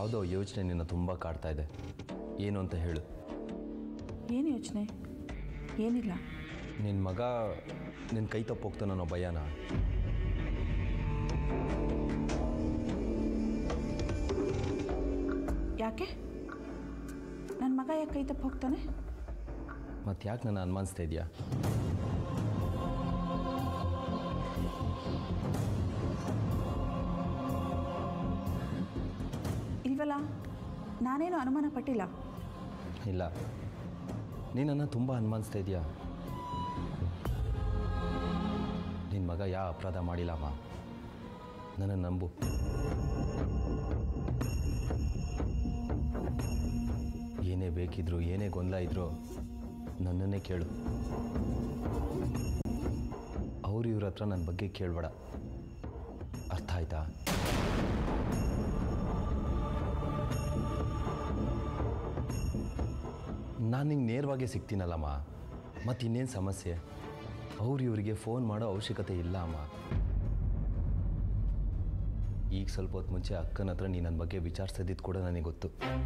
ಯಾವುದೋ ಯೋಚನೆ ನಿನ್ನ ತುಂಬ ಕಾಡ್ತಾ ಇದೆ ಏನು ಅಂತ ಹೇಳು ಏನು ಯೋಚನೆ ಏನಿಲ್ಲ ನಿನ್ನ ಮಗ ನಿನ್ನ ಕೈ ತಪ್ಪೋಗ್ತಾನೆ ಅನ್ನೋ ಭಯನ ಯಾಕೆ ನನ್ನ ಮಗ ಯಾಕೆ ಕೈ ತಪ್ಪು ಹೋಗ್ತಾನೆ ಮತ್ತು ಯಾಕೆ ನನ್ನ ಅನುಮಾನಿಸ್ತಾ ಇದೆಯಾ ಇಲ್ವಲ್ಲ ನಾನೇನು ಅನುಮಾನ ಪಟ್ಟಿಲ್ಲ ಇಲ್ಲ ನೀನನ್ನು ತುಂಬ ಅನುಮಾನಿಸ್ತಾ ಇದೆಯಾ ನಿನ್ನ ಮಗ ಯಾವ ಅಪರಾಧ ಮಾಡಿಲ್ಲಮ್ಮ ನನ್ನ ನಂಬು ಏನೇ ಬೇಕಿದ್ರು ಏನೇ ಗೊಂದಲ ಇದ್ರೂ ನನ್ನನ್ನೇ ಕೇಳು ಅವ್ರು ಇವ್ರ ಹತ್ರ ನನ್ನ ಬಗ್ಗೆ ಕೇಳಬೇಡ ಅರ್ಥ ಆಯ್ತಾ ನಾನು ನಿಂಗೆ ನೇರವಾಗಿ ಸಿಗ್ತೀನಲ್ಲಮ್ಮ ಮತ್ತು ಇನ್ನೇನು ಸಮಸ್ಯೆ ಅವ್ರು ಇವರಿಗೆ ಫೋನ್ ಮಾಡೋ ಅವಶ್ಯಕತೆ ಇಲ್ಲ ಅಮ್ಮ ಈಗ ಸ್ವಲ್ಪ ಹೊತ್ತು ಮುಂಚೆ ಅಕ್ಕನ ಹತ್ರ ನೀ ನನ್ನ ಬಗ್ಗೆ ವಿಚಾರಿಸೋದಿದ್ದು ಕೂಡ ನನಗೆ ಗೊತ್ತು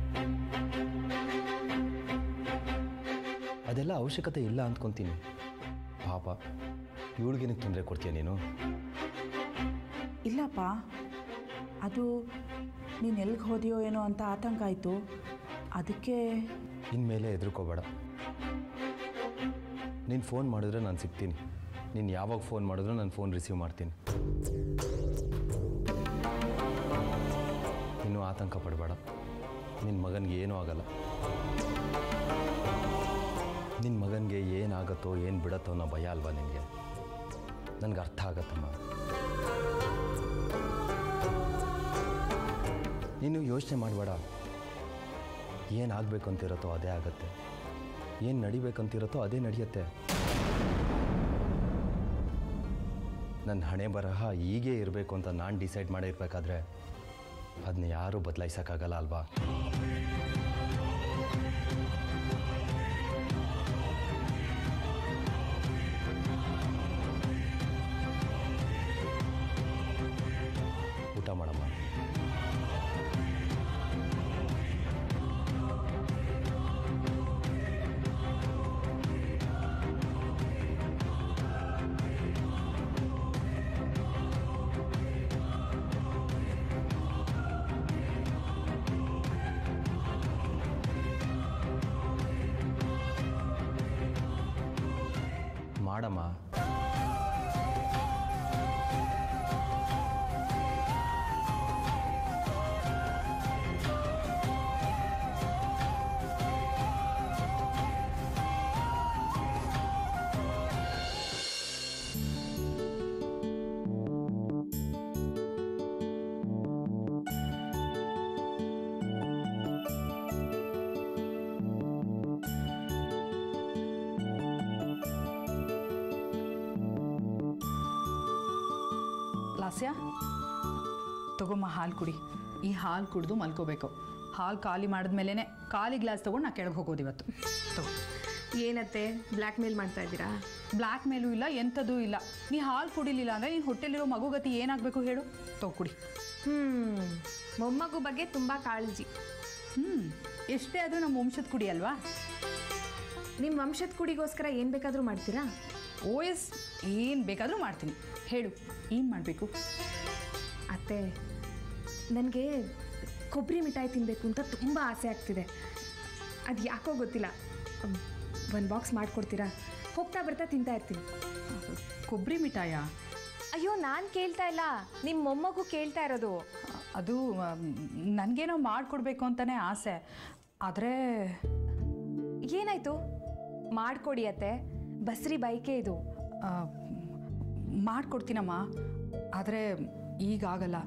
ಅದೆಲ್ಲ ಅವಶ್ಯಕತೆ ಇಲ್ಲ ಅಂದ್ಕೊತೀನಿ ಪಾಪ ಇವಳಿಗೇನಕ್ಕೆ ತೊಂದರೆ ಕೊಡ್ತೀಯ ನೀನು ಇಲ್ಲಪ್ಪ ಅದು ನೀನು ಎಲ್ಲಿಗೆ ಹೋದೆಯೋ ಏನೋ ಅಂತ ಆತಂಕ ಆಯಿತು ಅದಕ್ಕೆ ಇನ್ಮೇಲೆ ಹೆದರ್ಕೋಬೇಡ ನೀನು ಫೋನ್ ಮಾಡಿದ್ರೆ ನಾನು ಸಿಗ್ತೀನಿ ನೀನು ಯಾವಾಗ ಫೋನ್ ಮಾಡಿದ್ರು ನಾನು ಫೋನ್ ರಿಸೀವ್ ಮಾಡ್ತೀನಿ ಇನ್ನೂ ಆತಂಕ ಪಡಬೇಡ ನಿನ್ನ ಮಗನಿಗೆ ಏನೂ ಆಗಲ್ಲ ನಿನ್ನ ಮಗನಿಗೆ ಏನಾಗತ್ತೋ ಏನು ಬಿಡತ್ತೋ ಅನ್ನೋ ಭಯ ಅಲ್ವಾ ನಿನಗೆ ನನಗೆ ಅರ್ಥ ಆಗತ್ತಮ್ಮ ನೀನು ಯೋಚನೆ ಮಾಡಬೇಡ ಏನಾಗಬೇಕು ಅಂತಿರತ್ತೋ ಅದೇ ಆಗತ್ತೆ ಏನು ನಡಿಬೇಕಂತಿರತ್ತೋ ಅದೇ ನಡೆಯುತ್ತೆ ನನ್ನ ಹಣೆ ಬರಹ ಹೀಗೇ ಇರಬೇಕು ಅಂತ ನಾನು ಡಿಸೈಡ್ ಮಾಡಿರ್ಬೇಕಾದ್ರೆ ಅದನ್ನ ಯಾರೂ ಬದಲಾಯಿಸೋಕ್ಕಾಗಲ್ಲ ಅಲ್ವಾ ಊಟ ಮಾಡಮ್ಮ ಮಾಡಮ್ಮ ಲಾಸ್ಯ ತಗೊಮ್ಮ ಹಾಲು ಕುಡಿ ಈ ಹಾಲು ಕುಡಿದು ಮಲ್ಕೋಬೇಕು ಹಾಲು ಖಾಲಿ ಮಾಡಿದ್ಮೇಲೆ ಖಾಲಿ ಗ್ಲಾಸ್ ತೊಗೊಂಡು ನಾ ಕೆಳಗೆ ಹೋಗೋದು ಇವತ್ತು ತಗೋ ಏನತ್ತೆ ಬ್ಲ್ಯಾಕ್ ಮೇಲ್ ಮಾಡ್ತಾ ಇದ್ದೀರಾ ಬ್ಲ್ಯಾಕ್ ಮೇಲೂ ಇಲ್ಲ ಎಂಥದೂ ಇಲ್ಲ ನೀ ಹಾಲು ಕುಡಿಲಿಲ್ಲ ಅಂದರೆ ನೀನು ಹೊಟ್ಟೆಲಿರೋ ಮಗು ಗತಿ ಏನಾಗಬೇಕು ಹೇಳು ತಗೋ ಕುಡಿ ಹ್ಮ್ ಮೊಮ್ಮಗು ಬಗ್ಗೆ ತುಂಬಾ ಕಾಳಜಿ ಹ್ಞೂ ಎಷ್ಟೇ ಆದರೂ ನಮ್ಮ ವಂಶದ ಕುಡಿ ಅಲ್ವಾ ನಿಮ್ಮ ವಂಶದ ಕುಡಿಗೋಸ್ಕರ ಏನು ಬೇಕಾದರೂ ಮಾಡ್ತೀರಾ ಓ ಎಸ್ ಏನು ಬೇಕಾದರೂ ಮಾಡ್ತೀನಿ ಹೇಳು ಏನು ಮಾಡಬೇಕು ಅತ್ತೆ ನನಗೆ ಕೊಬ್ಬರಿ ಮಿಠಾಯಿ ತಿನ್ನಬೇಕು ಅಂತ ತುಂಬ ಆಸೆ ಆಗ್ತಿದೆ ಅದು ಯಾಕೋ ಗೊತ್ತಿಲ್ಲ ಒಂದು ಬಾಕ್ಸ್ ಮಾಡಿಕೊಡ್ತೀರಾ ಹೋಗ್ತಾ ಬರ್ತಾ ತಿಂತಾ ಇರ್ತೀನಿ ಕೊಬ್ಬರಿ ಮಿಠಾಯ ಅಯ್ಯೋ ನಾನು ಕೇಳ್ತಾ ಇಲ್ಲ ನಿಮ್ಮ ಮೊಮ್ಮಗು ಕೇಳ್ತಾ ಇರೋದು ಅದು ನನಗೇನೋ ಮಾಡಿಕೊಡ್ಬೇಕು ಅಂತಲೇ ಆಸೆ ಆದರೆ ಏನಾಯ್ತು ಮಾಡಿಕೊಡಿ ಅತ್ತೆ ಬಸ್ರಿ ಬೈಕೆ ಇದು ಮಾಡಿಕೊಡ್ತೀನಮ್ಮ ಆದರೆ ಈಗಾಗಲ್ಲ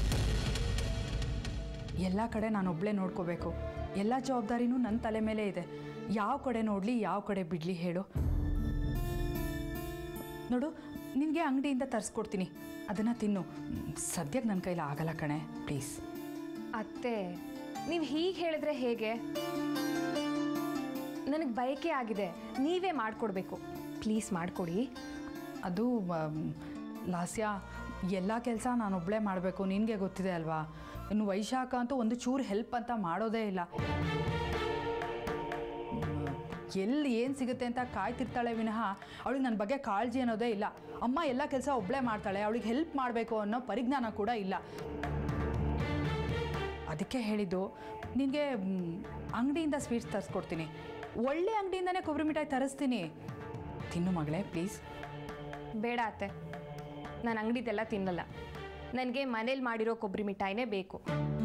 ಎಲ್ಲ ಕಡೆ ನಾನೊಬ್ಬಳೇ ನೋಡ್ಕೋಬೇಕು ಎಲ್ಲ ಜವಾಬ್ದಾರಿನೂ ನನ್ನ ತಲೆ ಮೇಲೆ ಇದೆ ಯಾವ ಕಡೆ ನೋಡಲಿ ಯಾವ ಕಡೆ ಬಿಡಲಿ ಹೇಳು ನೋಡು ನಿನಗೆ ಅಂಗಡಿಯಿಂದ ತರಿಸ್ಕೊಡ್ತೀನಿ ಅದನ್ನು ತಿನ್ನು ಸದ್ಯಕ್ಕೆ ನನ್ನ ಕೈಲಿ ಆಗಲ್ಲ ಕಣೆ ಪ್ಲೀಸ್ ಅತ್ತೆ ನೀವು ಹೀಗೆ ಹೇಳಿದ್ರೆ ಹೇಗೆ ನನಗೆ ಬಯಕೆ ಆಗಿದೆ ನೀವೇ ಮಾಡಿಕೊಡ್ಬೇಕು ಪ್ಲೀಸ್ ಮಾಡಿಕೊಡಿ ಅದು ಆಮ್, ಲಾಸ್ಯ ಎಲ್ಲ ಕೆಲಸ ನಾನೊಬ್ಬಳೇ ಮಾಡಬೇಕು ನಿನಗೆ ಗೊತ್ತಿದೆ ಅಲ್ವಾ ಇನ್ನು ವೈಶಾಖ ಅಂತೂ ಒಂದು ಚೂರು ಹೆಲ್ಪ್ ಅಂತ ಮಾಡೋದೇ ಇಲ್ಲ ಹ್ಮ್, ಎಲ್ಲಿ ಏನು ಸಿಗುತ್ತೆ ಅಂತ ಕಾಯ್ತಿರ್ತಾಳೆ ವಿನಃ ಅವಳಿಗೆ ನನ್ನ ಬಗ್ಗೆ ಕಾಳಜಿ ಅನ್ನೋದೇ ಇಲ್ಲ ಅಮ್ಮ ಎಲ್ಲ ಕೆಲಸ ಒಬ್ಬಳೇ ಮಾಡ್ತಾಳೆ ಅವಳಿಗೆ ಹೆಲ್ಪ್ ಮಾಡಬೇಕು ಅನ್ನೋ ಪರಿಜ್ಞಾನ ಕೂಡ ಇಲ್ಲ ಅದಕ್ಕೆ ಹೇಳಿದ್ದು ನಿನಗೆ ಅಂಗಡಿಯಿಂದ ಸ್ವೀಟ್ಸ್ ತರಿಸ್ಕೊಡ್ತೀನಿ ಒಳ್ಳೆ ಅಂಗಡಿಯಿಂದನೇ ಕೊಬ್ಬರಿ ಮಿಠಾಯಿ ತರಿಸ್ತೀನಿ ತಿನ್ನು ಮಗಳೇ ಪ್ಲೀಸ್ ಬೇಡ ಅತ್ತೆ ನಾನು ಅಂಗಡಿದೆಲ್ಲ ತಿನ್ನಲ್ಲ ನನಗೆ ಮನೇಲಿ ಮಾಡಿರೋ ಕೊಬ್ಬರಿ ಮಿಠಾಯಿನೇ ಬೇಕು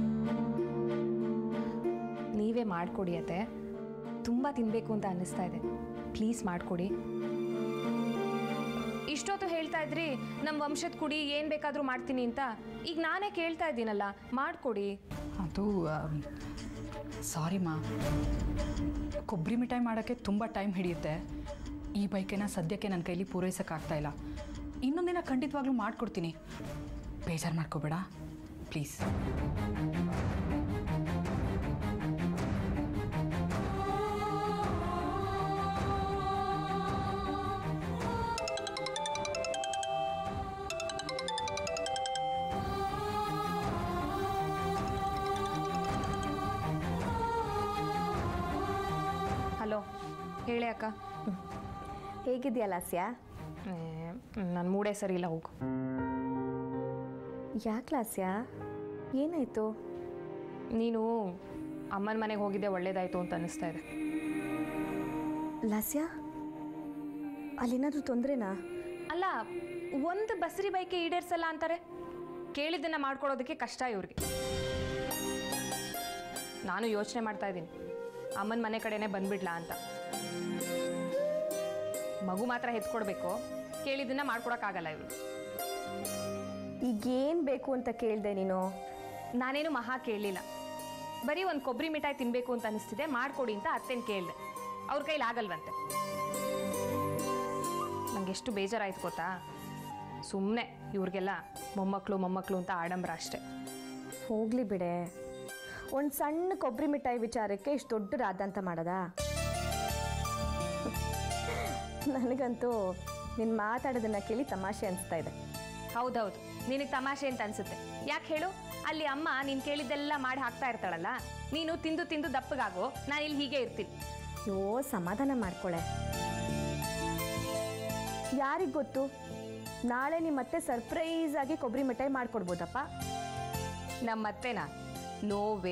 ನೀವೇ ಮಾಡಿಕೊಡಿ ಅತ್ತೆ ತುಂಬ ತಿನ್ನಬೇಕು ಅಂತ ಅನ್ನಿಸ್ತಾ ಇದೆ ಪ್ಲೀಸ್ ಮಾಡಿಕೊಡಿ ಇಷ್ಟೊತ್ತು ಹೇಳ್ತಾ ಇದ್ರಿ ನಮ್ಮ ವಂಶದ ಕುಡಿ ಏನು ಬೇಕಾದರೂ ಮಾಡ್ತೀನಿ ಅಂತ ಈಗ ನಾನೇ ಕೇಳ್ತಾ ಇದ್ದೀನಲ್ಲ ಮಾಡಿಕೊಡಿ ಅದು ಸಾರಿ ಮಾ ಕೊಬ್ಬರಿ ಮಿಠಾಯಿ ಮಾಡೋಕ್ಕೆ ತುಂಬ ಟೈಮ್ ಹಿಡಿಯುತ್ತೆ ಈ ಬೈಕನ್ನ ಸದ್ಯಕ್ಕೆ ನನ್ನ ಕೈಲಿ ಪೂರೈಸೋಕ್ಕಾಗ್ತಾ ಇಲ್ಲ ಇನ್ನೊಂದಿನ ಖಂಡಿತವಾಗ್ಲೂ ಮಾಡಿಕೊಡ್ತೀನಿ ಬೇಜಾರು ಮಾಡ್ಕೋಬೇಡ ಪ್ಲೀಸ್ ಹಲೋ ಹೇಳಿ ಅಕ್ಕ ಹೇಗಿದೆಯಾ ಲಾಸ್ಯ ನನ್ನ ಮೂಡೇ ಸರಿ ಇಲ್ಲ ಹೋಗು ಯಾಕೆ ಲಾಸ್ಯ ಏನಾಯಿತು ನೀನು ಅಮ್ಮನ ಮನೆಗೆ ಹೋಗಿದ್ದೆ ಒಳ್ಳೇದಾಯ್ತು ಅಂತ ಅನಿಸ್ತಾ ಇದೆ ಲಾಸ್ಯ ಅಲ್ಲೇನಾದರೂ ತೊಂದರೆನಾ ಅಲ್ಲ ಒಂದು ಬಸ್ರಿ ಬೈಕೆ ಈಡೇರ್ಸಲ್ಲ ಅಂತಾರೆ ಕೇಳಿದ್ದನ್ನ ಮಾಡ್ಕೊಡೋದಕ್ಕೆ ಕಷ್ಟ ಇವ್ರಿಗೆ ನಾನು ಯೋಚನೆ ಮಾಡ್ತಾ ಇದ್ದೀನಿ ಅಮ್ಮನ ಮನೆ ಕಡೆನೇ ಬಂದ್ಬಿಡ್ಲಾ ಅಂತ ಮಗು ಮಾತ್ರ ಹೆತ್ಕೊಡ್ಬೇಕು ಕೇಳಿದ್ದನ್ನ ಮಾಡ್ಕೊಡಕ್ಕಾಗಲ್ಲ ಇವರು ಈಗೇನು ಬೇಕು ಅಂತ ಕೇಳಿದೆ ನೀನು ನಾನೇನು ಮಹಾ ಕೇಳಲಿಲ್ಲ ಬರೀ ಒಂದು ಕೊಬ್ಬರಿ ಮಿಠಾಯಿ ತಿನ್ನಬೇಕು ಅಂತ ಅನಿಸ್ತಿದೆ ಮಾಡ್ಕೊಡಿ ಅಂತ ಅತ್ತೆನ ಕೇಳಿದೆ ಅವ್ರ ಕೈಲಿ ಆಗಲ್ವಂತೆ ನಂಗೆ ಎಷ್ಟು ಬೇಜಾರಾಯ್ತು ಗೊತ್ತಾ ಸುಮ್ಮನೆ ಇವ್ರಿಗೆಲ್ಲ ಮೊಮ್ಮಕ್ಕಳು ಮೊಮ್ಮಕ್ಕಳು ಅಂತ ಆಡಂಬರ ಅಷ್ಟೇ ಹೋಗಲಿ ಬಿಡೆ ಒಂದು ಸಣ್ಣ ಕೊಬ್ಬರಿ ಮಿಠಾಯಿ ವಿಚಾರಕ್ಕೆ ಇಷ್ಟು ದೊಡ್ಡ ರಾದಂತ ಮಾಡೋದಾ ನನಗಂತೂ ನೀನು ಮಾತಾಡೋದನ್ನ ಕೇಳಿ ತಮಾಷೆ ಅನಿಸ್ತಾ ಇದೆ ಹೌದೌದು ನಿನಗೆ ತಮಾಷೆ ಅಂತ ಅನ್ಸುತ್ತೆ ಯಾಕೆ ಹೇಳು ಅಲ್ಲಿ ಅಮ್ಮ ನೀನು ಕೇಳಿದ್ದೆಲ್ಲ ಮಾಡಿ ಹಾಕ್ತಾ ಇರ್ತಾಳಲ್ಲ ನೀನು ತಿಂದು ತಿಂದು ದಪ್ಪಗಾಗೋ ನಾನು ಇಲ್ಲಿ ಹೀಗೆ ಇರ್ತೀನಿ ಅಯ್ಯೋ ಸಮಾಧಾನ ಮಾಡ್ಕೊಳೆ ಯಾರಿಗೆ ಗೊತ್ತು ನಾಳೆ ನಿಮ್ಮ ಮತ್ತೆ ಸರ್ಪ್ರೈಸ್ ಆಗಿ ಕೊಬ್ಬರಿ ಮಿಠಾಯಿ ಮಾಡ್ಕೊಡ್ಬೋದಪ್ಪ ನಮ್ಮ ಅತ್ತೆನಾ ನೋ ವೇ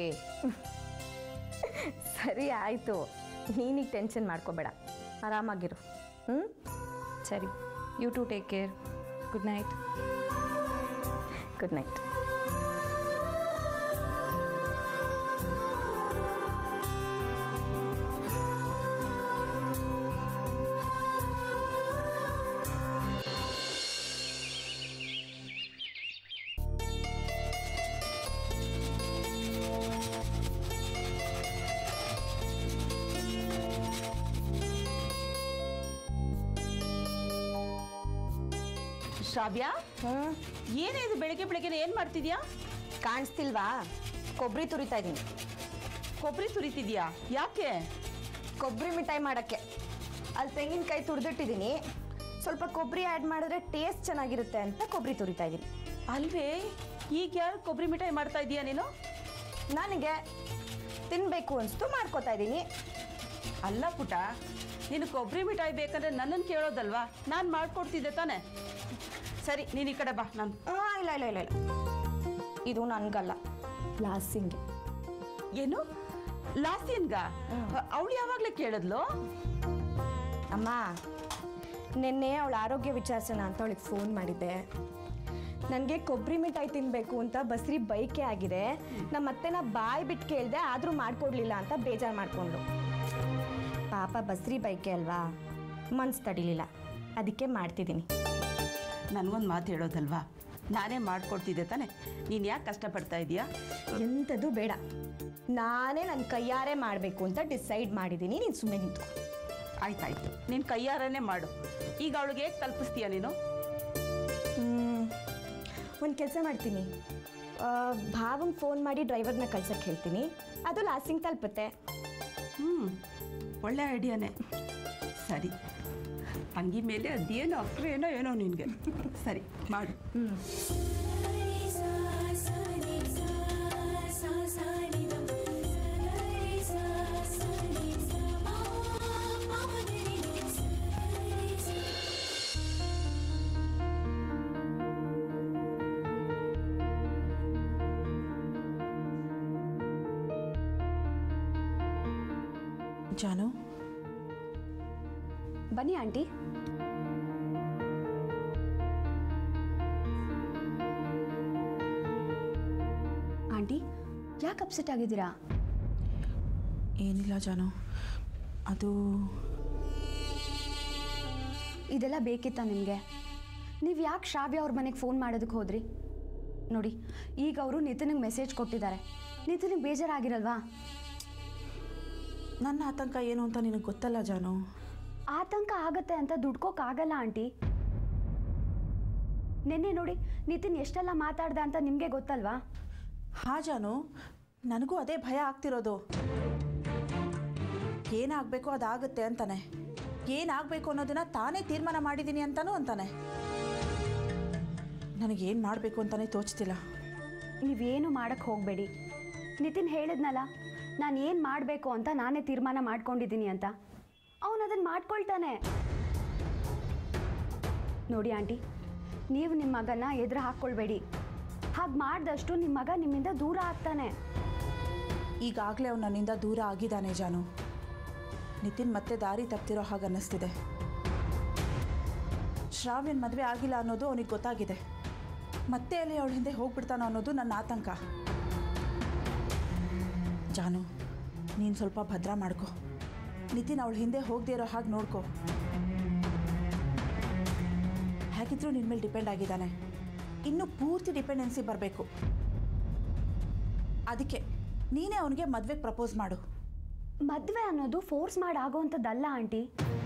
ಸರಿ ಆಯಿತು ನೀನೀಗ ಟೆನ್ಷನ್ ಮಾಡ್ಕೋಬೇಡ ಆರಾಮಾಗಿರು ಹ್ಞೂ ಸರಿ you too take care good night good night Shravya ಏನೇ ಇದು ಬೆಳಿಗ್ಗೆ ಬೆಳಿಗ್ಗೆ ಏನು ಮಾಡ್ತಿದ್ಯಾ ಕಾಣಿಸ್ತಿಲ್ವಾ ಕೊಬ್ಬರಿ ತುರಿತಾ ಇದ್ದೀನಿ ಕೊಬ್ಬರಿ ತುರಿತಿದ್ಯಾ ಯಾಕೆ ಕೊಬ್ಬರಿ ಮಿಠಾಯಿ ಮಾಡೋಕ್ಕೆ ಅಲ್ಲಿ ತೆಂಗಿನಕಾಯಿ ತುರಿದಿಟ್ಟಿದ್ದೀನಿ ಸ್ವಲ್ಪ ಕೊಬ್ಬರಿ ಆ್ಯಡ್ ಮಾಡಿದ್ರೆ ಟೇಸ್ಟ್ ಚೆನ್ನಾಗಿರುತ್ತೆ ಅಂತ ಕೊಬ್ಬರಿ ತುರಿತಾ ಇದ್ದೀನಿ ಅಲ್ವೇ ಈಗ ಯಾರು ಕೊಬ್ಬರಿ ಮಿಠಾಯಿ ಮಾಡ್ತಾ ಇದೀಯಾ ನೀನು ನನಗೆ ತಿನ್ನಬೇಕು ಅನಿಸ್ತು ಮಾಡ್ಕೋತಾ ಇದ್ದೀನಿ ಅಲ್ಲ ಪುಟ ನೀನು ಕೊಬ್ಬರಿ ಮಿಠಾಯಿ ಬೇಕಂದ್ರೆ ನನ್ನನ್ನು ಕೇಳೋದಲ್ವಾ ನಾನು ಮಾಡ್ಕೊಡ್ತಿದ್ದೆ ತಾನೆ ಸರಿ ನೀನು ಈ ಕಡೆ ಬಾ ನಾನು ಆ, ಇಲ್ಲ ಇಲ್ಲ ಇಲ್ಲ ಇಲ್ಲ ಇದು ನನಗಲ್ಲ ಲಾಸಿಂಗೆ ಏನು ಲಾಸ್ಯನ್ಗ ಅವಳು ಯಾವಾಗಲೇ ಕೇಳಿದ್ಲು ಅಮ್ಮ ನಿನ್ನೆ ಅವಳ ಆರೋಗ್ಯ ವಿಚಾರಿಸೋಣ ಅಂತ ಅವಳಿಗೆ ಫೋನ್ ಮಾಡಿದ್ದೆ ನನಗೆ ಕೊಬ್ಬರಿ ಮಿಠಾಯಿ ತಿನ್ನಬೇಕು ಅಂತ ಬಸ್ರಿ ಬೈಕೆ ಆಗಿದೆ ನಮ್ಮ ಅತ್ತೆನ ಬಾಯಿ ಬಿಟ್ಟು ಕೇಳಿದೆ ಆದರೂ ಮಾಡಿಕೊಡ್ಲಿಲ್ಲ ಅಂತ ಬೇಜಾರು ಮಾಡಿಕೊಂಡ್ಳು ಪಾಪ ಬಸ್ರಿ ಬೈಕೆ ಅಲ್ವಾ ಮನ್ಸು ತಡಿಲಿಲ್ಲ ಅದಕ್ಕೆ ಮಾಡ್ತಿದ್ದೀನಿ ನನಗೊಂದು ಮಾತು ಹೇಳೋದಲ್ವಾ ನಾನೇ ಮಾಡ್ಕೊಡ್ತಿದ್ದೆ ತಾನೆ ನೀನು ಯಾಕೆ ಕಷ್ಟಪಡ್ತಾ ಇದೀಯಾ ಎಂಥದ್ದು ಬೇಡ ನಾನೇ ನನ್ನ ಕೈಯಾರೆ ಮಾಡಬೇಕು ಅಂತ ಡಿಸೈಡ್ ಮಾಡಿದ್ದೀನಿ ನೀನು ಸುಮ್ಮನೆ ನಿಂತು ಆಯ್ತಾಯ್ತು ನೀನು ಕೈಯಾರನೇ ಮಾಡು ಈಗ ಅವಳಿಗೆ ಹೇಗೆ ತಲುಪಿಸ್ತೀಯ ನೀನು ಒಂದು ಕೆಲಸ ಮಾಡ್ತೀನಿ ಭಾವಂಗೆ ಫೋನ್ ಮಾಡಿ ಡ್ರೈವರ್ನ ಕಳ್ಸಕ್ಕೆ ಹೇಳ್ತೀನಿ ಅದು ಲಾಸ್ಟಿಂಗ್ ತಲುಪುತ್ತೆ ಹ್ಞೂ ಒಳ್ಳೆ ಐಡಿಯಾನೇ ಸರಿ ತಂಗಿ ಮೇಲೆ ಅದೇನೋ ಅಕ್ರೆ ಏನೋ ಏನೋ ನಿನಗೆ ಸರಿ ಮಾಡು ಜಾನು ಬನ್ನಿ ಆಂಟಿ ಆಂಟಿ ಯಾಕೆ ಅಪ್ಸೆಟ್ ಆಗಿದ್ದೀರಾ ಏನಿಲ್ಲ ಜಾನು ಅದು ಇದೆಲ್ಲ ಬೇಕಿತ್ತಾ ನಿಮಗೆ ನೀವು ಯಾಕೆ ಶ್ರಾವ್ಯ ಅವ್ರ ಮನೆಗೆ ಫೋನ್ ಮಾಡೋದಕ್ಕೆ ಹೋದ್ರಿ ನೋಡಿ ಈಗ ಅವರು ನಿತಿನಿಗೆ ಮೆಸೇಜ್ ಕೊಟ್ಟಿದ್ದಾರೆ ನಿತಿನಿಗೆ ಬೇಜಾರಾಗಿರಲ್ವಾ ನನ್ನ ಆತಂಕ ಏನು ಅಂತ ನಿನಗೆ ಗೊತ್ತಲ್ಲ ಜಾನು ಆತಂಕ ಆಗತ್ತೆ ಅಂತ ದುಡ್ಕೋಕ್ಕಾಗಲ್ಲ ಆಂಟಿ ನಿನ್ನೆ ನೋಡಿ ನಿತಿನ್ ಎಷ್ಟೆಲ್ಲ ಮಾತಾಡ್ದ ಅಂತ ನಿಮಗೆ ಗೊತ್ತಲ್ವಾ ಹಾ ಜಾನು ನನಗೂ ಅದೇ ಭಯ ಆಗ್ತಿರೋದು ಏನಾಗಬೇಕು ಅದಾಗುತ್ತೆ ಅಂತಾನೆ ಏನಾಗಬೇಕು ಅನ್ನೋದನ್ನ ತಾನೇ ತೀರ್ಮಾನ ಮಾಡಿದ್ದೀನಿ ಅಂತಾನೂ ಅಂತಾನೆ ನನಗೇನು ಮಾಡಬೇಕು ಅಂತಾನೆ ತೋಚ್ತಿಲ್ಲ ನೀವೇನು ಮಾಡಕ್ಕೆ ಹೋಗಬೇಡಿ ನಿತಿನ್ ಹೇಳಿದ್ನಲ್ಲ ನಾನು ಏನು ಮಾಡಬೇಕು ಅಂತ ನಾನೇ ತೀರ್ಮಾನ ಮಾಡ್ಕೊಂಡಿದ್ದೀನಿ ಅಂತ ಅವನು ಅದನ್ನು ಮಾಡ್ಕೊಳ್ತಾನೆ ನೋಡಿ ಆಂಟಿ ನೀವು ನಿಮ್ಮ ಮಗನ ಎದುರು ಹಾಕ್ಕೊಳ್ಬೇಡಿ ಹಾಗೆ ಮಾಡಿದಷ್ಟು ನಿಮ್ಮ ಮಗ ನಿಮ್ಮಿಂದ ದೂರ ಆಗ್ತಾನೆ ಈಗಾಗಲೇ ಅವನು ನನ್ನಿಂದ ದೂರ ಆಗಿದ್ದಾನೆ ಜಾನು ನಿತಿನ್ ಮತ್ತೆ ದಾರಿ ತಪ್ತಿರೋ ಹಾಗೆ ಅನ್ನಿಸ್ತಿದೆ ಶ್ರಾವ್ಯನ್ ಮದುವೆ ಆಗಿಲ್ಲ ಅನ್ನೋದು ಅವನಿಗೆ ಗೊತ್ತಾಗಿದೆ ಮತ್ತೆ ಅಲ್ಲಿ ಅವಳ ಹಿಂದೆ ಹೋಗ್ಬಿಡ್ತಾನೋ ಅನ್ನೋದು ನನ್ನ ಆತಂಕ ಜಾನು ನೀನು ಸ್ವಲ್ಪ ಭದ್ರ ಮಾಡ್ಕೊ ನಿತಿನ್ ಅವಳ ಹಿಂದೆ ಹೋಗದೇ ಇರೋ ಹಾಗೆ ನೋಡ್ಕೊ ಹೇಗಿದ್ರೂ ನಿನ್ನ ಮೇಲೆ ಡಿಪೆಂಡ್ ಆಗಿದ್ದಾನೆ ಇನ್ನು ಪೂರ್ತಿ ಡಿಪೆಂಡೆನ್ಸಿ ಬರಬೇಕು ಅದಕ್ಕೆ ನೀನೇ ಅವನಿಗೆ ಮದುವೆಗೆ ಪ್ರಪೋಸ್ ಮಾಡು ಮದುವೆ ಅನ್ನೋದು ಫೋರ್ಸ್ ಮಾಡಿ ಆಗೋವಂಥದ್ದಲ್ಲ ಆಂಟಿ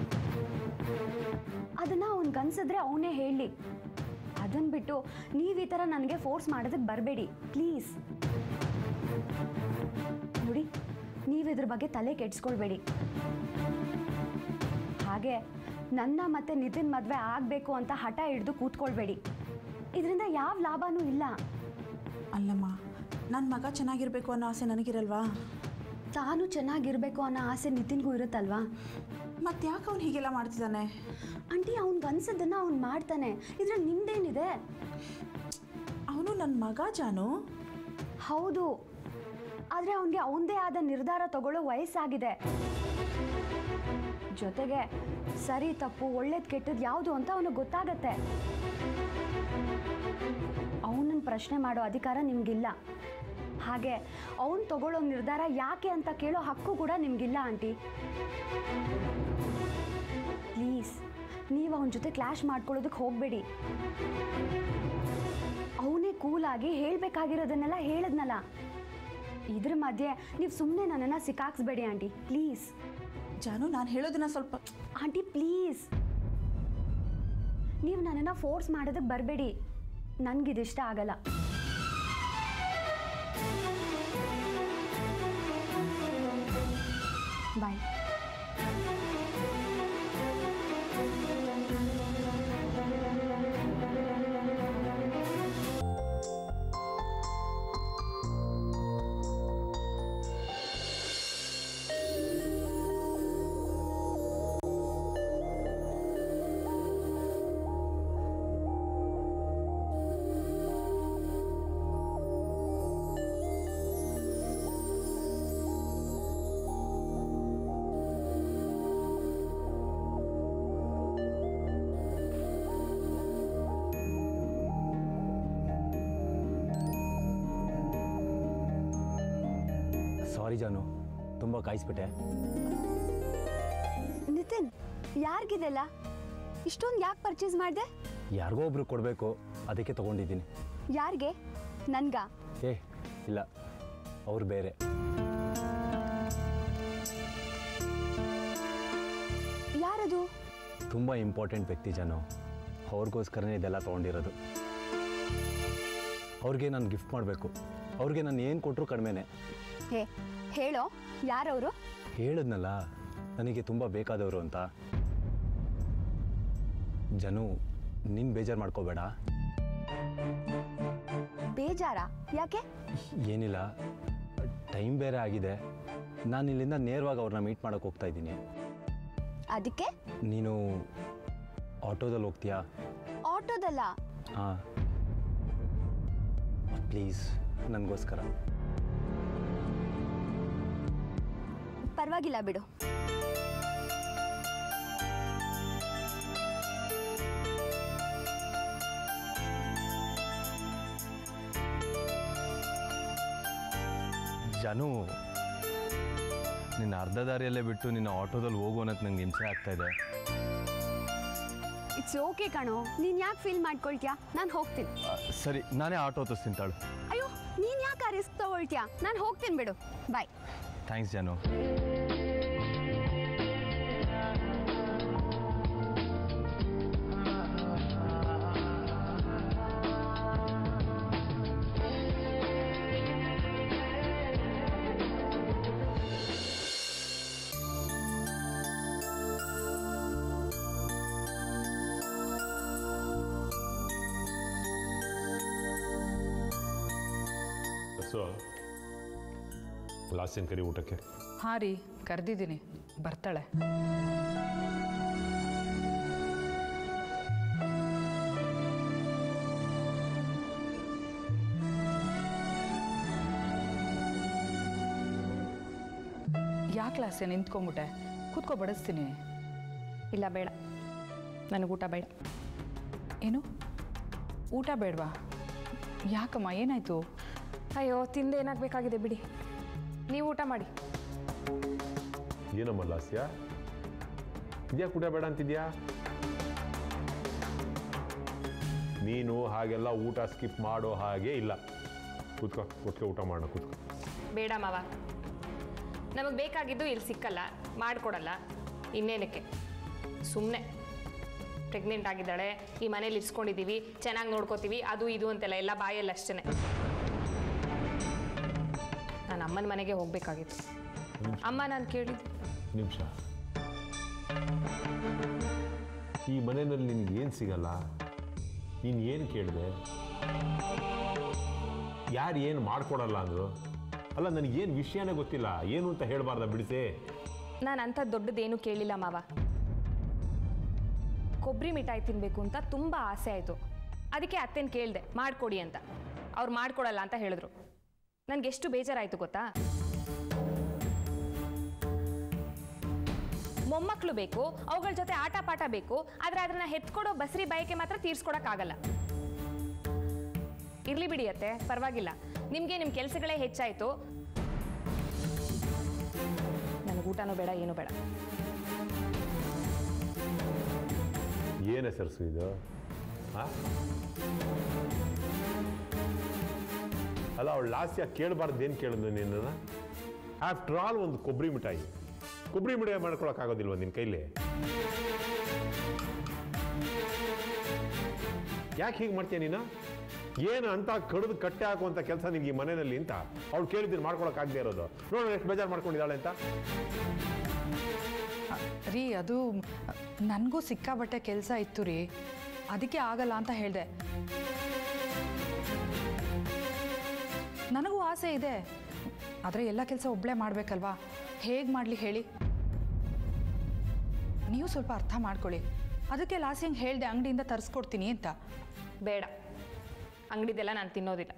ಅದನ್ನ ಅವನಿಗನ್ಸಿದ್ರೆ ಅವನೇ ಹೇಳಿ ಅದನ್ನ ಬಿಟ್ಟು ನೀವು ಈ ಥರ ನನಗೆ ಫೋರ್ಸ್ ಮಾಡೋದಕ್ಕೆ ಬರಬೇಡಿ ಪ್ಲೀಸ್ ನೋಡಿ ನೀವು ಇದ್ರ ಬಗ್ಗೆ ತಲೆ ಕೆಡಿಸ್ಕೊಳ್ಬೇಡಿ ಹಾಗೆ ನನ್ನ ಮತ್ತೆ ನಿತಿನ್ ಮದುವೆ ಆಗಬೇಕು ಅಂತ ಹಠ ಹಿಡಿದು ಕೂತ್ಕೊಳ್ಬೇಡಿ ಇದರಿಂದ ಯಾವ ಲಾಭನೂ ಇಲ್ಲ ಅಲ್ಲಮ್ಮ ನನ್ನ ಮಗ ಚೆನ್ನಾಗಿರ್ಬೇಕು ಅನ್ನೋ ಆಸೆ ನನಗಿರಲ್ವಾ ತಾನು ಚೆನ್ನಾಗಿರ್ಬೇಕು ಅನ್ನೋ ಆಸೆ ನಿತಿನ್ಗೂ ಇರುತ್ತಲ್ವಾ ಮತ್ತೆ ಯಾಕೆ ಅವ್ನು ಹೀಗೆಲ್ಲ ಮಾಡ್ತಿದ್ದಾನೆ ಆಂಟಿ ಅವ್ನಿಗೆ ಅನ್ಸೋದನ್ನ ಅವ್ನು ಮಾಡ್ತಾನೆ ಇದ್ರಲ್ಲಿ ನಿಮ್ದೇನಿದೆ ಅವನು ನನ್ನ ಮಗ ಜಾನು ಹೌದು ಆದರೆ ಅವನಿಗೆ ಅವನದೇ ಆದ ನಿರ್ಧಾರ ತಗೊಳ್ಳೋ ವಯಸ್ಸಾಗಿದೆ ಜೊತೆಗೆ ಸರಿ ತಪ್ಪು ಒಳ್ಳೇದು ಕೆಟ್ಟದ್ದು ಯಾವುದು ಅಂತ ಅವನಿಗೆ ಗೊತ್ತಾಗತ್ತೆ ಅವನನ್ನು ಪ್ರಶ್ನೆ ಮಾಡೋ ಅಧಿಕಾರ ನಿಮಗಿಲ್ಲ ಹಾಗೆ ಅವನು ತಗೊಳ್ಳೋ ನಿರ್ಧಾರ ಯಾಕೆ ಅಂತ ಕೇಳೋ ಹಕ್ಕು ಕೂಡ ನಿಮಗಿಲ್ಲ ಆಂಟಿ ಪ್ಲೀಸ್ ನೀವು ಅವನ ಜೊತೆ ಕ್ಲಾಶ್ ಮಾಡ್ಕೊಳ್ಳೋದಕ್ಕೆ ಹೋಗಬೇಡಿ ಅವನೇ ಕೂಲಾಗಿ ಹೇಳಬೇಕಾಗಿರೋದನ್ನೆಲ್ಲ ಹೇಳಿದ್ನಲ್ಲ ಇದ್ರ ಮಧ್ಯೆ ನೀವು ಸುಮ್ಮನೆ ನನ್ನನ್ನು ಸಿಕ್ಕಾಕ್ಸ್ಬೇಡಿ ಆಂಟಿ ಪ್ಲೀಸ್ ಜಾನು ನಾನು ಹೇಳೋದನ್ನ ಸ್ವಲ್ಪ ಆಂಟಿ ಪ್ಲೀಸ್ ನೀವು ನನ್ನನ್ನು ಫೋರ್ಸ್ ಮಾಡೋದಕ್ಕೆ ಬರಬೇಡಿ ನನಗಿದಿಷ್ಟ ಆಗಲ್ಲ ಬಾಯ್ ಸಾರಿ ಜಾನು ತುಂಬ ಕಾಯಿಸ್ಬಿಟ್ಟೆ ನಿತಿನ್ ಯಾರಿಗಿದೆಲ್ಲ ಇಷ್ಟೊಂದು ಯಾಕೆ ಪರ್ಚೇಸ್ ಮಾಡಿದೆ ಯಾರಿಗೋ ಒಬ್ರು ಕೊಡಬೇಕು ಅದಕ್ಕೆ ತೊಗೊಂಡಿದ್ದೀನಿ ಯಾರಿಗೆ ನನ್ಗ ಏ ಇಲ್ಲ ಅವ್ರು ಬೇರೆ ಯಾರದು ತುಂಬ ಇಂಪಾರ್ಟೆಂಟ್ ವ್ಯಕ್ತಿ ಜಾನು ಅವ್ರಿಗೋಸ್ಕರನೇ ಇದೆಲ್ಲ ತೊಗೊಂಡಿರೋದು ಅವ್ರಿಗೆ ನಾನು ಗಿಫ್ಟ್ ಮಾಡಬೇಕು ಅವ್ರಿಗೆ ನಾನು ಏನು ಕೊಟ್ಟರು ಕಡಿಮೆನೆ ಹೇ ಹೇಳೋ ಯಾರವರು ಹೇಳಿದ್ನಲ್ಲ ನನಗೆ ತುಂಬ ಬೇಕಾದವರು ಅಂತ ಜನು ನೀನು ಬೇಜಾರು ಮಾಡ್ಕೋಬೇಡ ಬೇಜಾರ ಯಾಕೆ ಏನಿಲ್ಲ ಟೈಮ್ ಬೇರೆ ಆಗಿದೆ ನಾನು ಇಲ್ಲಿಂದ ನೇರವಾಗಿ ಅವ್ರನ್ನ ಮೀಟ್ ಮಾಡೋಕ್ಕೆ ಹೋಗ್ತಾ ಇದ್ದೀನಿ ಅದಕ್ಕೆ ನೀನು ಆಟೋದಲ್ಲಿ ಹೋಗ್ತೀಯಾ ಆಟೋದಲ್ಲ ಹಾಂ ಪ್ಲೀಸ್ ನನಗೋಸ್ಕರ ಪರವಾಗಿಲ್ಲ ಬಿಡು ಜನು ನಿನ್ನ ಅರ್ಧ ದಾರಿಯಲ್ಲೇ ಬಿಟ್ಟು ನಿನ್ನ ಆಟೋದಲ್ಲಿ ಹೋಗು ಅನ್ನೋದು ನಂಗೆ ಹಿಂಸೆ ಆಗ್ತಾ ಇದೆ ಇಟ್ಸ್ ಓಕೆ ಕಣೋ ನೀನು ಯಾಕೆ ಫೀಲ್ ಮಾಡ್ಕೊಳ್ತೀಯಾ ನಾನು ಹೋಗ್ತೀನಿ ಆ, ಸರಿ ನಾನೇ ಆಟೋ ಹತ್ತಿಸ್ತೀನಿ ತಾಳು ಅಯ್ಯೋ ನೀನು ಯಾಕೆ ಆ ರಿಸ್ಕ್ ತಗೊಳ್ತೀಯಾ ನಾನು ಹೋಗ್ತೀನಿ ಬಿಡು ಬಾಯ್ ಥ್ಯಾಂಕ್ಸ್ ಜನು ಸೊ ಲಾಸ್ಯನ್ ಕರಿ ಊಟಕ್ಕೆ ಹಾಂ ರೀ ಕರೆದಿದ್ದೀನಿ ಬರ್ತಾಳೆ ಯಾಕೆ ಲಾಸ್ಯ ನಿಂತ್ಕೊಂಬಿಟ್ಟೆ ಕೂತ್ಕೊ ಬಡಿಸ್ತೀನಿ ಇಲ್ಲ ಬೇಡ ನನಗೆ ಊಟ ಬೇಡ ಏನು ಊಟ ಬೇಡವಾ ಯಾಕಮ್ಮ ಏನಾಯಿತು ಅಯ್ಯೋ ತಿಂದು ಏನಾಗಬೇಕಾಗಿದೆ ಬಿಡಿ ನೀವು ಊಟ ಮಾಡಿ ಏನಮ್ಮ ಲಾಸ್ಯ ಇದ್ಯಾಕೆ ಊಟ ಬೇಡ ಅಂತಿದ್ಯಾ ನೀನು ಹಾಗೆಲ್ಲ ಊಟ ಸ್ಕಿಪ್ ಮಾಡೋ ಹಾಗೆ ಇಲ್ಲ ಕೂತ್ಕೋ ಕೂತ್ಕೋ ಊಟ ಮಾಡೋಣ ಕೂತ್ಕೋ ಬೇಡ ಮಾವ ನಮಗೆ ಬೇಕಾಗಿದ್ದು ಇಲ್ಲಿ ಸಿಕ್ಕಲ್ಲ ಮಾಡಿಕೊಡಲ್ಲ ಇನ್ನೇನಕ್ಕೆ ಸುಮ್ಮನೆ ಪ್ರೆಗ್ನೆಂಟ್ ಆಗಿದ್ದಾಳೆ ಈ ಮನೇಲಿ ಇರಿಸ್ಕೊಂಡಿದ್ದೀವಿ ಚೆನ್ನಾಗಿ ನೋಡ್ಕೋತೀವಿ ಅದು ಇದು ಅಂತೆಲ್ಲ ಎಲ್ಲ ಬಾಯಲ್ಲಿ ಅಷ್ಟೇ ನಾನು ಅಮ್ಮನ ಮನೆಗೆ ಹೋಗಬೇಕಾಗಿತ್ತು ಅಮ್ಮ ನಾನು ಕೇಳಿದ್ದು ನಿಮಿಷ ಈ ಮನೆಯಲ್ಲಿ ನಿನಗೆ ಏನು ಸಿಗಲ್ಲ ನೀನು ಏನು ಕೇಳಿದೆ ಯಾರು ಏನು ಮಾಡ್ಕೊಡಲ್ಲ ಅಂದರು ಅಲ್ಲ ನನಗೇನು ವಿಷಯನೇ ಗೊತ್ತಿಲ್ಲ ಏನು ಅಂತ ಹೇಳಬಾರ್ದ ಬಿಡಿಸೆ ನಾನು ಅಂಥ ದೊಡ್ಡದೇನು ಕೇಳಿಲ್ಲ ಮಾವ ಕೊಬ್ಬರಿ ಮಿಠಾಯಿ ತಿನ್ನಬೇಕು ಅಂತ ತುಂಬ ಆಸೆ ಆಯಿತು ಅದಕ್ಕೆ ಅತ್ತೆನ ಕೇಳಿದೆ ಮಾಡಿಕೊಡಿ ಅಂತ ಅವ್ರು ಮಾಡ್ಕೊಡಲ್ಲ ಅಂತ ಹೇಳಿದ್ರು ನನಗೆ ಎಷ್ಟು ಬೇಜಾರಾಯಿತು ಗೊತ್ತಾ ಮೊಮ್ಮಕ್ಕಳು ಬೇಕು ಅವುಗಳ ಜೊತೆ ಆಟ ಪಾಠ ಬೇಕು ಆದರೆ ಅದನ್ನ ಹೆತ್ಕೊಡೋ ಬಸ್ರಿ ಬಯಕೆ ಮಾತ್ರ ತೀರ್ಸ್ಕೊಡಕ್ಕಾಗಲ್ಲ ಇರ್ಲಿ ಬಿಡಿ ಅತ್ತೆ ಪರವಾಗಿಲ್ಲ ನಿಮಗೆ ನಿಮ್ಮ ಕೆಲಸಗಳೇ ಹೆಚ್ಚಾಯಿತು ನನಗೆ ಊಟನೂ ಬೇಡ ಏನೂ ಬೇಡ ಏನು ಹೆಸರು ಇದು ಆ? ಅಲ್ಲ ಅವಳು ಲಾಸ್ಯ ಕೇಳಬಾರ್ದು ಏನು ಕೇಳಿದ್ನು ನಿನ್ನನ್ನು ಆಫ್ಟರ್ ಆಲ್ ಒಂದು ಕೊಬ್ಬರಿ ಮಿಠಾಯಿ ಕೊಬ್ಬರಿ ಮಿಠಾಯಿ ಮಾಡ್ಕೊಳಕ್ಕಾಗೋದಿಲ್ವ ನಿನ್ನ ಕೈಲಿ ಯಾಕೆ ಹೀಗೆ ಮಾಡ್ತೀಯ ನೀನು ಏನು ಅಂತ ಕಡಿದು ಕಟ್ಟೆ ಹಾಕುವಂಥ ಕೆಲಸ ನಿನಗೆ ಈ ಮನೆಯಲ್ಲಿ ಅಂತ ಅವ್ಳು ಕೇಳಿದ್ದೀನಿ ಮಾಡ್ಕೊಳಕ್ಕಾಗದೇ ಇರೋದು ನೋಡೋಣ ಎಷ್ಟು ಬೇಜಾರು ಮಾಡ್ಕೊಂಡಿದ್ದಾಳೆ ಅಂತ ರೀ ಅದು ನನಗೂ ಸಿಕ್ಕಾಬಟ್ಟೆ ಕೆಲಸ ಇತ್ತು ರೀ ಅದಕ್ಕೆ ಆಗಲ್ಲ ಅಂತ ಹೇಳಿದೆ ನನಗೂ ಆಸೆ ಇದೆ ಆದರೆ ಎಲ್ಲ ಕೆಲಸ ಒಬ್ಬಳೇ ಮಾಡಬೇಕಲ್ವಾ ಹೇಗೆ ಮಾಡಲಿ ಹೇಳಿ ನೀವು ಸ್ವಲ್ಪ ಅರ್ಥ ಮಾಡ್ಕೊಳ್ಳಿ ಅದಕ್ಕೆ ಲಾಸ್ಯಂಗೆ ಹೇಳಿದೆ ಅಂಗಡಿಯಿಂದ ತರಿಸ್ಕೊಡ್ತೀನಿ ಅಂತ ಬೇಡ ಅಂಗಡಿದೆಲ್ಲ ನಾನು ತಿನ್ನೋದಿಲ್ಲ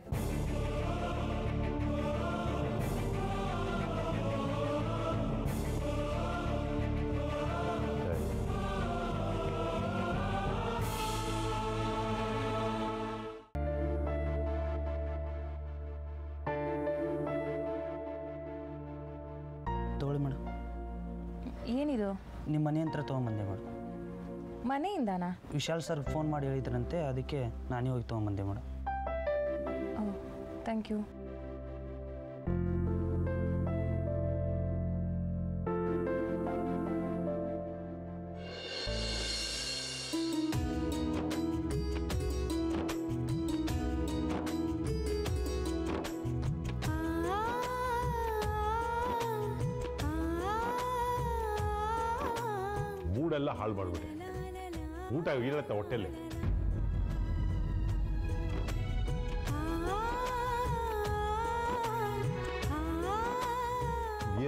ತಗೊಳ್ಳಿ ಮೇಡಮ್ ಏನಿದು ನಿಮ್ಮ ಮನೆ ಹತ್ರ ತೊಗೊಂಬಂದೆ ಮೇಡಮ್ ಮನೆಯಿಂದಾನಾ ವಿಶಾಲ್ ಸರ್ ಫೋನ್ ಮಾಡಿ ಹೇಳಿದ್ರಂತೆ ಅದಕ್ಕೆ ನಾನೇ ಹೋಗಿ ತೊಗೊಂಬಂದೆ ಮೇಡಮ್ ಥ್ಯಾಂಕ್ ಯು ಮೂಡೆಲ್ಲ ಹಾಳು ಮಾಡಿಬಿಟ್ಟೆ ಊಟ ಇರತ್ತೆ ಹೊಟ್ಟೆಲ್ಲಿ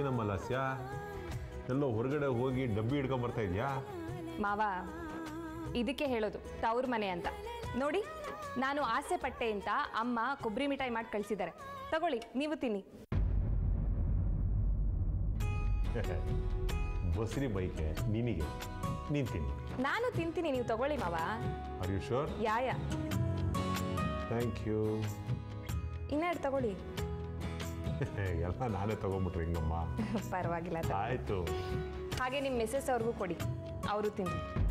ಏನಮ್ಮ ಲಾಸ್ಯ ಎಲ್ಲೋ ಹೊರಗಡೆ ಹೋಗಿ ಡಬ್ಬಿ ಹಿಡ್ಕೊಂಬರ್ತಾ ಇದೆಯಾ ಮಾವ ಇದಕ್ಕೆ ಹೇಳೋದು ತವ್ರ ಮನೆ ಅಂತ ನೋಡಿ ನಾನು ಆಸೆ ಪಟ್ಟೆ ಅಂತ ಅಮ್ಮ ಕೊಬ್ಬರಿ ಮಿಠಾಯಿ ಮಾಡಿ ಕಳಿಸಿದ್ದಾರೆ ತಗೊಳ್ಳಿ ನೀವು ತಿನ್ನಿ ಬಸ್ರಿ ಬೈಕೆ ನಿನಗೆ ನೀನು ತಿನ್ನಿ ನಾನು ತಿಂತೀನಿ ನೀವು ತಗೊಳ್ಳಿ ಮಾವ ಆರ್ ಯು ಶೋರ್ ಯಾಯ ಥ್ಯಾಂಕ್ ಯು ಇನ್ನೆರಡು ತಗೊಳ್ಳಿ ಎಲ್ಲ ನಾನೇ ತಗೊಂಬಿಟ್ರೆ ಹಿಂಗಮ್ಮ ಪರವಾಗಿಲ್ಲ ತಗೋ. ಆಯಿತು ಹಾಗೆ ನಿಮ್ಮ ಮೆಸೇಜ್ ಅವ್ರಿಗೂ ಕೊಡಿ ಅವರು ತಿನ್ನಿ